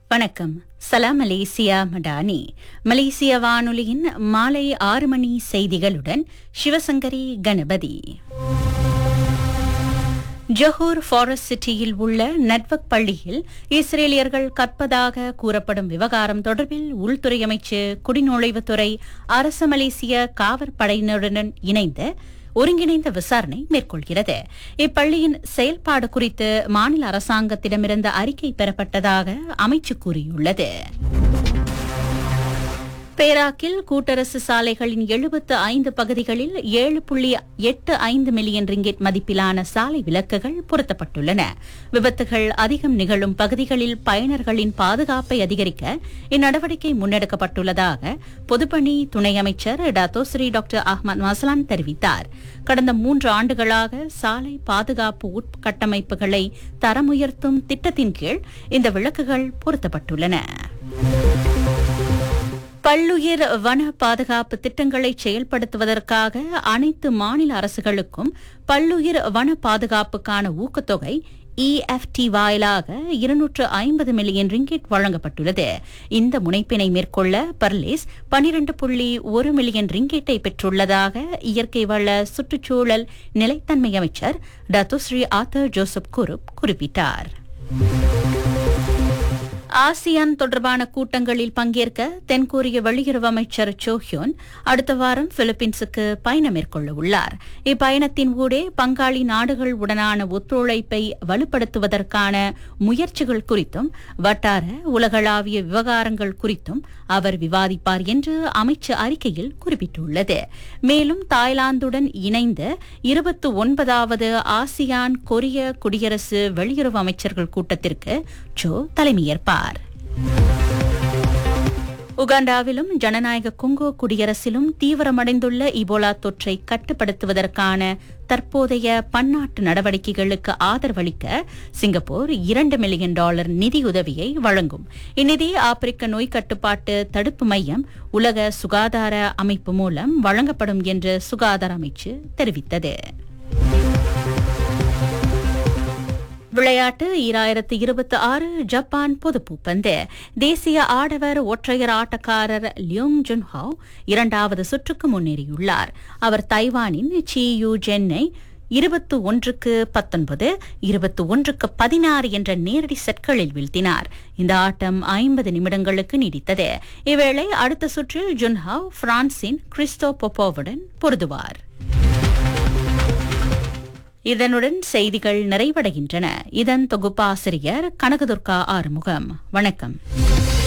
வணக்கம் சலாம் மலேசியா மடானி மலேசிய வானொலியின் மாலை ஆறு மணி செய்திகளுடன் சிவசங்கரி கணபதி ஜொஹூர் ஃபாரஸ்ட் சிட்டியில் உள்ள நட்வக் பள்ளியில் இஸ்ரேலியர்கள் கற்பதாக கூறப்படும் விவகாரம் தொடர்பில் உள்துறை அமைச்சு குடிநுழைவுத்துறை அரச மலேசிய காவற்படையினருடன் இணைந்து ஒருங்கிணைந்த விசாரணை மேற்கொள்கிறது இப்பள்ளியின் செயல்பாடு குறித்து மாநில அரசாங்கத்திடமிருந்து அறிக்கை பெறப்பட்டதாக அமைச்சு கூறியுள்ளது பேராக்கில் கூட்டரசு சாலைகளின் எழுபத்து ஐந்து பகுதிகளில் ஏழு புள்ளி எட்டு ஐந்து மில்லியன் ரிங்கிட் மதிப்பிலான சாலை விளக்குகள் பொருத்தப்பட்டுள்ளன விபத்துகள் அதிகம் நிகழும் பகுதிகளில் பயணர்களின் பாதுகாப்பை அதிகரிக்க இந்நடவடிக்கை முன்னெடுக்கப்பட்டுள்ளதாக பொதுப்பணி துணை அமைச்சர் டத்தோஸ்ரீ டாக்டர் அஹ்மத் மசலான் தெரிவித்தார் கடந்த மூன்று ஆண்டுகளாக சாலை பாதுகாப்பு உட்கட்டமைப்புகளை தரமுயர்த்தும் திட்டத்தின் கீழ் இந்த விளக்குகள் பொருத்தப்பட்டுள்ளன பல்லுயிர் வன பாதுகாப்பு திட்டங்களை செயல்படுத்துவதற்காக அனைத்து மாநில அரசுகளுக்கும் பல்லுயிர் வன பாதுகாப்புக்கான ஊக்கத்தொகை இஎஃப்டி வாயிலாக இருநூற்று ஐம்பது மில்லியன் ரிங்கிட் வழங்கப்பட்டுள்ளது இந்த முனைப்பினை மேற்கொள்ள பர்லேஸ் பனிரண்டு புள்ளி ஒரு மில்லியன் ரிங்கிட்டை பெற்றுள்ளதாக இயற்கை வள சுற்றுச்சூழல் நிலைத்தன்மை அமைச்சர் டத்துஸ்ரீ ஆத்தர் ஜோசப் குருப் குறிப்பிட்டார் ஆசியான் தொடர்பான கூட்டங்களில் பங்கேற்க தென்கொரிய வெளியுறவு அமைச்சர் சோஹியோன் அடுத்த வாரம் பிலிப்பீன்ஸுக்கு பயணம் மேற்கொள்ள உள்ளார் இப்பயணத்தின் ஊடே பங்காளி நாடுகள் உடனான ஒத்துழைப்பை வலுப்படுத்துவதற்கான முயற்சிகள் குறித்தும் வட்டார உலகளாவிய விவகாரங்கள் குறித்தும் அவர் விவாதிப்பார் என்று அமைச்சு அறிக்கையில் குறிப்பிட்டுள்ளது மேலும் தாய்லாந்துடன் இணைந்த இருபத்தி ஒன்பதாவது ஆசியான் கொரிய குடியரசு வெளியுறவு அமைச்சர்கள் கூட்டத்திற்கு ஜோ தலைமையேற்பார் உகாண்டாவிலும் ஜனநாயக கொங்கோ குடியரசிலும் தீவிரமடைந்துள்ள இபோலா தொற்றை கட்டுப்படுத்துவதற்கான தற்போதைய பன்னாட்டு நடவடிக்கைகளுக்கு ஆதரவளிக்க சிங்கப்பூர் இரண்டு மில்லியன் டாலர் நிதியுதவியை வழங்கும் இந்நிதி ஆப்பிரிக்க நோய் கட்டுப்பாட்டு தடுப்பு மையம் உலக சுகாதார அமைப்பு மூலம் வழங்கப்படும் என்று சுகாதார அமைச்சு தெரிவித்தது விளையாட்டு ஈராயிரத்து இருபத்தி ஆறு ஜப்பான் பொதுப்பூப்பந்து தேசிய ஆடவர் ஒற்றையர் ஆட்டக்காரர் லியோங் ஜுன்ஹாவ் இரண்டாவது சுற்றுக்கு முன்னேறியுள்ளார் அவர் தைவானின் சி யூ ஜென்னை இருபத்து ஒன்றுக்கு பத்தொன்பது இருபத்து ஒன்றுக்கு பதினாறு என்ற நேரடி செட்களில் வீழ்த்தினார் இந்த ஆட்டம் ஐம்பது நிமிடங்களுக்கு நீடித்தது இவ்வேளை அடுத்த சுற்றில் ஜுன்ஹாவ் பிரான்சின் கிறிஸ்டோ பொப்போவுடன் பொருதுவார் இதனுடன் செய்திகள் நிறைவடைகின்றன இதன் தொகுப்பாசிரியர் கனகதுர்கா ஆறுமுகம் வணக்கம்